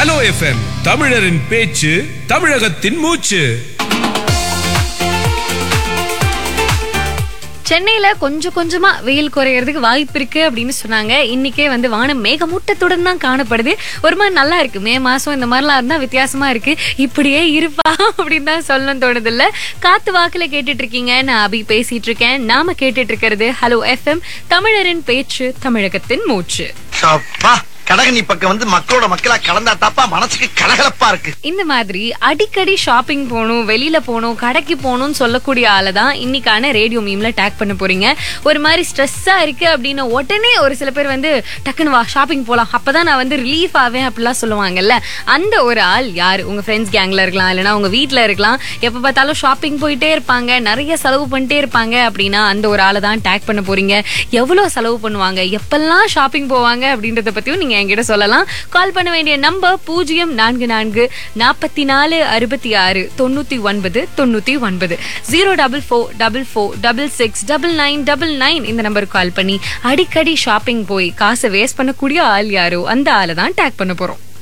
hello FM தமிழரின் பேச்சு தமிழகத்தின் மூச்சு சென்னையில கொஞ்சம் கொஞ்சமா வெயில் குறையறதுக்கு வாய்ப்பு இருக்கு அப்படின்னு சொன்னாங்க இன்னைக்கே வந்து வானம் மேகமூட்டத்துடன் தான் காணப்படுது ஒரு மாதிரி நல்லா இருக்கு மே மாசம் இந்த மாதிரிலாம் இருந்தா வித்தியாசமா இருக்கு இப்படியே இருப்பா அப்படின்னு தான் சொல்லணும் தோணுது இல்ல காத்து வாக்குல கேட்டுட்டு இருக்கீங்க நான் அபி பேசிட்டு இருக்கேன் நாம கேட்டுட்டு இருக்கிறது ஹலோ எஃப்எம் தமிழரின் பேச்சு தமிழகத்தின் மூச்சு அப்பா கடகனி பக்கம் வந்து மக்களோட மக்களா கலந்தா தாப்பா மனசுக்கு கலகலப்பா இருக்கு இந்த மாதிரி அடிக்கடி ஷாப்பிங் போகணும் வெளியில போகணும் கடைக்கு போகணும்னு சொல்லக்கூடிய ஆளை தான் இன்னைக்கான ரேடியோ மீம்ல டேக் பண்ண போறீங்க ஒரு மாதிரி ஸ்ட்ரெஸ்ஸா இருக்கு அப்படின்னு உடனே ஒரு சில பேர் வந்து டக்குன்னு வா ஷாப்பிங் போலாம் அப்பதான் நான் வந்து ரிலீஃப் ஆவேன் அப்படிலாம் சொல்லுவாங்கல்ல அந்த ஒரு ஆள் யார் உங்க ஃப்ரெண்ட்ஸ் கேங்ல இருக்கலாம் இல்லைன்னா உங்க வீட்ல இருக்கலாம் எப்ப பார்த்தாலும் ஷாப்பிங் போயிட்டே இருப்பாங்க நிறைய செலவு பண்ணிட்டே இருப்பாங்க அப்படின்னா அந்த ஒரு ஆளை தான் டேக் பண்ண போறீங்க எவ்வளவு செலவு பண்ணுவாங்க எப்பெல்லாம் ஷாப்பிங் போவாங்க அப்படின்றத பத்தியும் நீங்க என்கிட்ட சொல்லலாம் கால் பண்ண வேண்டிய நம்பர் பூஜ்ஜியம் நான்கு நான்கு நாற்பத்தி நாலு அறுபத்தி ஆறு தொண்ணூத்தி ஒன்பது தொண்ணூத்தி ஒன்பது zero double four double four double six double nine double nine இந்த நம்பருக்கு கால் பண்ணி அடிக்கடி ஷாப்பிங் போய் காசை வேஸ்ட் பண்ணக்கூடிய ஆள் யாரோ அந்த ஆளை தான் டேக் பண்ண போறோம்